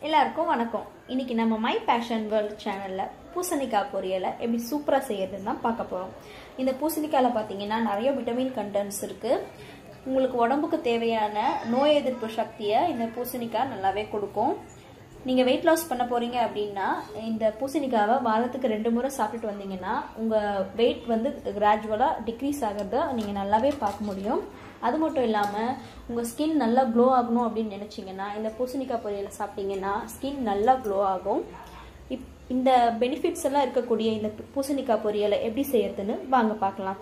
எல்லாருக்கும் வணக்கம் இன்னைக்கு நம்ம மை பேஷன் வேர்ல்ட் சேனலில் பூசணிக்காய் பொரியலை எப்படி சூப்பராக செய்யறதுன்னு தான் பார்க்க போகிறோம் இந்த பூசணிக்காயில் பார்த்தீங்கன்னா நிறைய விட்டமின் கண்டென்ட்ஸ் இருக்குது உங்களுக்கு உடம்புக்கு தேவையான நோய் எதிர்ப்பு சக்தியை இந்த பூசணிக்காய் நல்லாவே கொடுக்கும் நீங்கள் வெயிட் லாஸ் பண்ண போகிறீங்க அப்படின்னா இந்த பூசணிக்காவை வாரத்துக்கு ரெண்டு முறை சாப்பிட்டுட்டு வந்தீங்கன்னா உங்கள் வெயிட் வந்து கிராஜுவலாக டிக்ரீஸ் ஆகிறத நீங்கள் நல்லாவே பார்க்க முடியும் அது மட்டும் இல்லாமல் உங்கள் ஸ்கின் நல்லா க்ளோ ஆகணும் அப்படின்னு நினச்சிங்கன்னா இந்த பூசணிக்காய் பொரியலை சாப்பிட்டீங்கன்னா ஸ்கின் நல்லா க்ளோ ஆகும் இப் இந்த பெனிஃபிட்ஸ் எல்லாம் இருக்கக்கூடிய இந்த பூசணிக்காய் பொரியலை எப்படி செய்யறதுன்னு வாங்க பார்க்கலாம்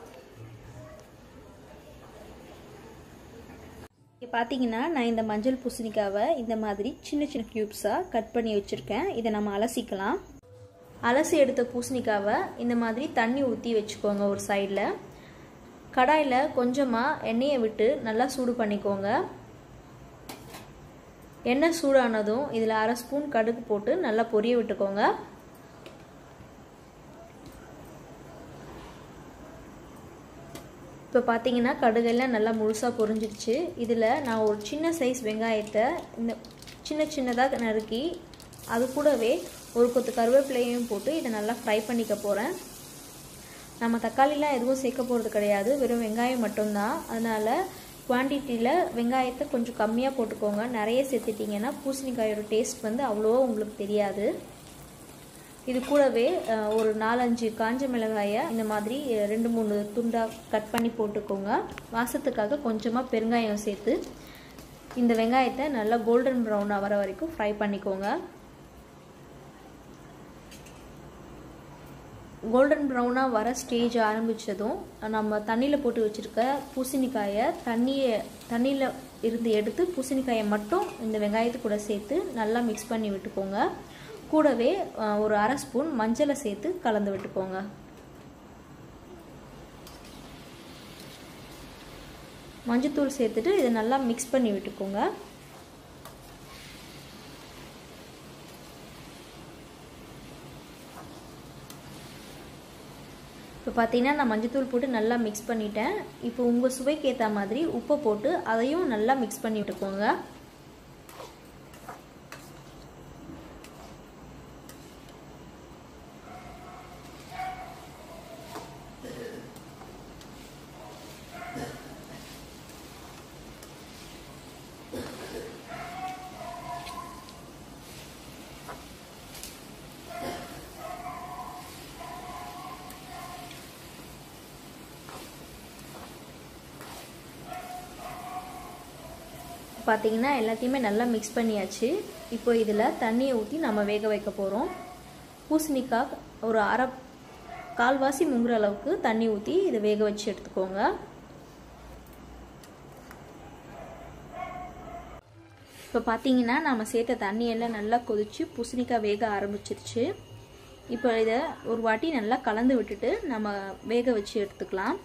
இங்கே பார்த்தீங்கன்னா நான் இந்த மஞ்சள் பூசணிக்காவை இந்த மாதிரி சின்ன சின்ன க்யூப்ஸாக கட் பண்ணி வச்சுருக்கேன் இதை நம்ம அலசிக்கலாம் அலசி எடுத்த பூசணிக்காவை இந்த மாதிரி தண்ணி ஊற்றி வச்சுக்கோங்க ஒரு சைடில் கடாயில் கொஞ்சமாக எண்ணெயை விட்டு நல்லா சூடு பண்ணிக்கோங்க எண்ணெய் சூடானதும் இதில் அரை ஸ்பூன் கடுகு போட்டு நல்லா பொரிய விட்டுக்கோங்க இப்போ பார்த்தீங்கன்னா கடுகெல்லாம் நல்லா முழுசாக பொரிஞ்சிடுச்சு இதில் நான் ஒரு சின்ன சைஸ் வெங்காயத்தை இந்த சின்ன சின்னதாக நறுக்கி அது கூடவே ஒரு கொத்து கருவேப்பிலையும் போட்டு இதை நல்லா ஃப்ரை பண்ணிக்க போகிறேன் நம்ம தக்காளிலாம் எதுவும் சேர்க்க போகிறது கிடையாது வெறும் வெங்காயம் மட்டும்தான் அதனால் குவான்டிட்டியில் வெங்காயத்தை கொஞ்சம் கம்மியாக போட்டுக்கோங்க நிறைய சேர்த்துட்டிங்கன்னா பூசணிக்காயோட டேஸ்ட் வந்து அவ்வளோவா உங்களுக்கு தெரியாது இது கூடவே ஒரு நாலஞ்சு காஞ்ச மிளகாயை இந்த மாதிரி ரெண்டு மூணு துண்டாக கட் பண்ணி போட்டுக்கோங்க வாசத்துக்காக கொஞ்சமாக பெருங்காயம் சேர்த்து இந்த வெங்காயத்தை நல்லா கோல்டன் ப்ரௌனாக வர வரைக்கும் ஃப்ரை பண்ணிக்கோங்க கோல்டன் ப்ரௌனாக வர ஸ்டேஜ் ஆரம்பித்ததும் நம்ம தண்ணியில் போட்டு வச்சுருக்க பூசணிக்காயை தண்ணியை தண்ணியில் இருந்து எடுத்து பூசணிக்காயை மட்டும் இந்த வெங்காயத்து கூட சேர்த்து நல்லா மிக்ஸ் பண்ணி விட்டுக்கோங்க கூடவே ஒரு அரை ஸ்பூன் மஞ்சளை சேர்த்து கலந்து விட்டுக்கோங்க மஞ்சத்தூள் சேர்த்துட்டு இதை நல்லா மிக்ஸ் பண்ணி விட்டுக்கோங்க இப்போ பார்த்தீங்கன்னா நான் மஞ்சத்தூள் போட்டு நல்லா மிக்ஸ் பண்ணிட்டேன் இப்போ உங்கள் சுவைக்கு ஏற்ற மாதிரி உப்பை போட்டு அதையும் நல்லா மிக்ஸ் பண்ணி விட்டுக்கோங்க பார்த்தீங்கன்னா எல்லாத்தையுமே நல்லா மிக்ஸ் பண்ணியாச்சு இப்போ இதில் தண்ணியை ஊற்றி நம்ம வேக வைக்க போகிறோம் பூசணிக்காய் ஒரு அரை கால்வாசி முங்குற அளவுக்கு தண்ணி ஊற்றி இதை வேக வச்சு எடுத்துக்கோங்க இப்போ பார்த்தீங்கன்னா நம்ம சேர்த்த தண்ணியெல்லாம் நல்லா கொதித்து பூசணிக்காய் வேக ஆரம்பிச்சிருச்சு இப்போ இதை ஒரு வாட்டி நல்லா கலந்து விட்டுட்டு நம்ம வேக வச்சு எடுத்துக்கலாம்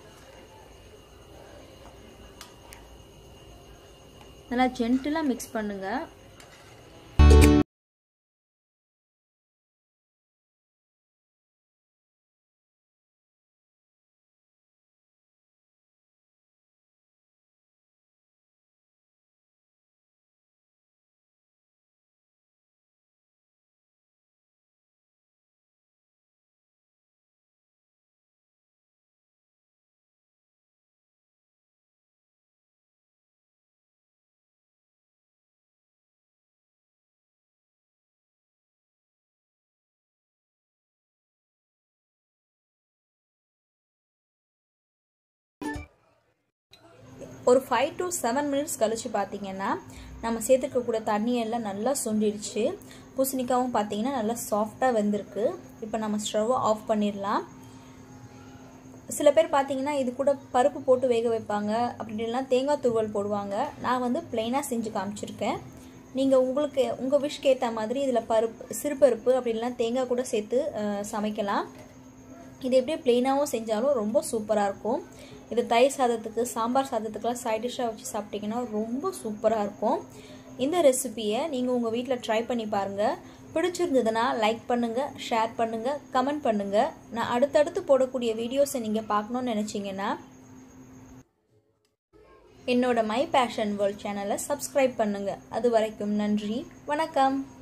நல்லா ஜென்டிலாக மிக்ஸ் பண்ணுங்கள் ஒரு ஃபைவ் டு செவன் மினிட்ஸ் கழித்து பார்த்தீங்கன்னா நம்ம சேர்த்துக்கக்கூடிய தண்ணியெல்லாம் நல்லா சுண்டிடுச்சு பூசணிக்காவும் பார்த்தீங்கன்னா நல்லா சாஃப்டாக வெந்திருக்கு இப்போ நம்ம ஸ்டவ்வை ஆஃப் பண்ணிடலாம் சில பேர் பார்த்தீங்கன்னா இது கூட பருப்பு போட்டு வேக வைப்பாங்க அப்படின்லாம் தேங்காய் துருவல் போடுவாங்க நான் வந்து பிளெயினாக செஞ்சு காமிச்சிருக்கேன் நீங்கள் உங்களுக்கு உங்கள் விஷ் ஏற்ற மாதிரி இதில் பருப்பு சிறுபருப்பு அப்படின்லாம் தேங்காய் கூட சேர்த்து சமைக்கலாம் இது எப்படியே ப்ளெயினாகவும் செஞ்சாலும் ரொம்ப சூப்பராக இருக்கும் இது தயிர் சாதத்துக்கு சாம்பார் சாதத்துக்குலாம் சைட் டிஷ்ஷாக வச்சு சாப்பிட்டிங்கன்னா ரொம்ப சூப்பராக இருக்கும் இந்த ரெசிபியை நீங்கள் உங்கள் வீட்டில் ட்ரை பண்ணி பாருங்கள் பிடிச்சிருந்ததுன்னா லைக் பண்ணுங்கள் ஷேர் பண்ணுங்கள் கமெண்ட் பண்ணுங்கள் நான் அடுத்தடுத்து போடக்கூடிய வீடியோஸை நீங்கள் பார்க்கணுன்னு நினச்சிங்கன்னா என்னோட மை பேஷன் வேர்ல்ட் சேனலை சப்ஸ்கிரைப் பண்ணுங்கள் அது வரைக்கும் நன்றி வணக்கம்